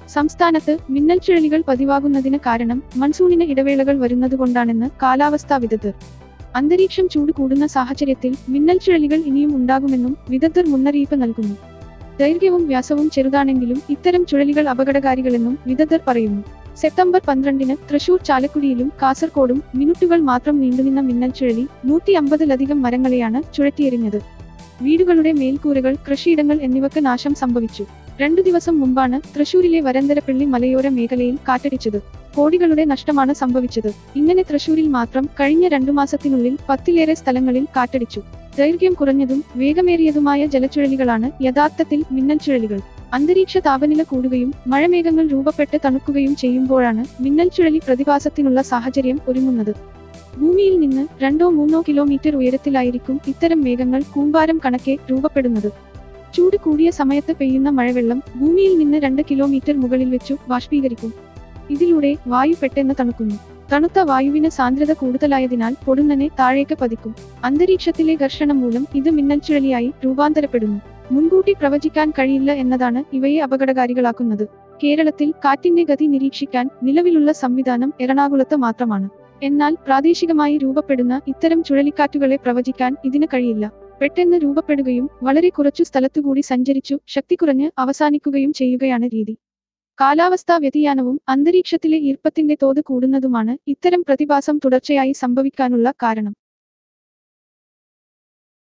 സംസ്ഥാനത്ത് മിന്നൽ ചുഴലികൾ പതിവാകുന്നതിന് കാരണം മൺസൂണിന് ഇടവേളകൾ വരുന്നതുകൊണ്ടാണെന്ന് കാലാവസ്ഥാ വിദഗ്ധർ അന്തരീക്ഷം ചൂട് കൂടുന്ന സാഹചര്യത്തിൽ മിന്നൽ ചുഴലികൾ ഇനിയും ഉണ്ടാകുമെന്നും വിദഗ്ധർ മുന്നറിയിപ്പ് നൽകുന്നു ദൈർഘ്യവും വ്യാസവും ചെറുതാണെങ്കിലും ഇത്തരം ചുഴലികൾ അപകടകാരികളെന്നും വിദഗ്ധർ പറയുന്നു സെപ്റ്റംബർ പന്ത്രണ്ടിന് തൃശൂർ ചാലക്കുടിയിലും കാസർകോടും മിനിറ്റുകൾ മാത്രം നീണ്ടുനിന്ന മിന്നൽ ചുഴലി നൂറ്റി അമ്പതിലധികം മരങ്ങളെയാണ് ചുഴറ്റിയെറിഞ്ഞത് വീടുകളുടെ മേൽക്കൂരകൾ കൃഷിയിടങ്ങൾ എന്നിവക്ക് നാശം സംഭവിച്ചു രണ്ടു ദിവസം മുമ്പാണ് തൃശൂരിലെ വരന്തരപ്പള്ളി മലയോര മേഖലയിൽ കാറ്റടിച്ചത് കോടികളുടെ നഷ്ടമാണ് സംഭവിച്ചത് ഇങ്ങനെ തൃശൂരിൽ മാത്രം കഴിഞ്ഞ രണ്ടു മാസത്തിനുള്ളിൽ പത്തിലേറെ സ്ഥലങ്ങളിൽ കാറ്റടിച്ചു ദൈർഘ്യം കുറഞ്ഞതും വേഗമേറിയതുമായ ജലച്ചുഴലികളാണ് യഥാർത്ഥത്തിൽ മിന്നൽ ചുഴലികൾ അന്തരീക്ഷ താപനില കൂടുകയും മഴമേഘങ്ങൾ രൂപപ്പെട്ട് തണുക്കുകയും ചെയ്യുമ്പോഴാണ് മിന്നൽ ചുഴലി പ്രതിഭാസത്തിനുള്ള സാഹചര്യം ഒരുങ്ങുന്നത് ഭൂമിയിൽ നിന്ന് രണ്ടോ മൂന്നോ കിലോമീറ്റർ ഉയരത്തിലായിരിക്കും ഇത്തരം മേഘങ്ങൾ കൂമ്പാരം കണക്കെ രൂപപ്പെടുന്നത് ചൂട് കൂടിയ സമയത്ത് പെയ്യുന്ന മഴവെള്ളം ഭൂമിയിൽ നിന്ന് രണ്ട് കിലോമീറ്റർ മുകളിൽ വെച്ചു ബാഷ്പീകരിക്കും ഇതിലൂടെ വായു പെട്ടെന്ന് തണുക്കുന്നു തണുത്ത വായുവിന് സാന്ദ്രത കൂടുതലായതിനാൽ പൊടുന്നനെ താഴേക്ക് പതിക്കും അന്തരീക്ഷത്തിലെ ഘർഷണം മൂലം ഇത് മിന്നൽ ചുഴലിയായി രൂപാന്തരപ്പെടുന്നു മുൻകൂട്ടി പ്രവചിക്കാൻ കഴിയില്ല എന്നതാണ് ഇവയെ അപകടകാരികളാക്കുന്നത് കേരളത്തിൽ കാറ്റിന്റെ ഗതി നിരീക്ഷിക്കാൻ നിലവിലുള്ള സംവിധാനം എറണാകുളത്ത് മാത്രമാണ് എന്നാൽ പ്രാദേശികമായി രൂപപ്പെടുന്ന ഇത്തരം ചുഴലിക്കാറ്റുകളെ പ്രവചിക്കാൻ ഇതിന് കഴിയില്ല പെട്ടെന്ന് രൂപപ്പെടുകയും വളരെ കുറച്ചു സ്ഥലത്തുകൂടി സഞ്ചരിച്ചു ശക്തി കുറഞ്ഞ് അവസാനിക്കുകയും ചെയ്യുകയാണ് രീതി കാലാവസ്ഥാ വ്യതിയാനവും അന്തരീക്ഷത്തിലെ ഈർപ്പത്തിന്റെ തോത് കൂടുന്നതുമാണ് ഇത്തരം പ്രതിഭാസം തുടർച്ചയായി സംഭവിക്കാനുള്ള കാരണം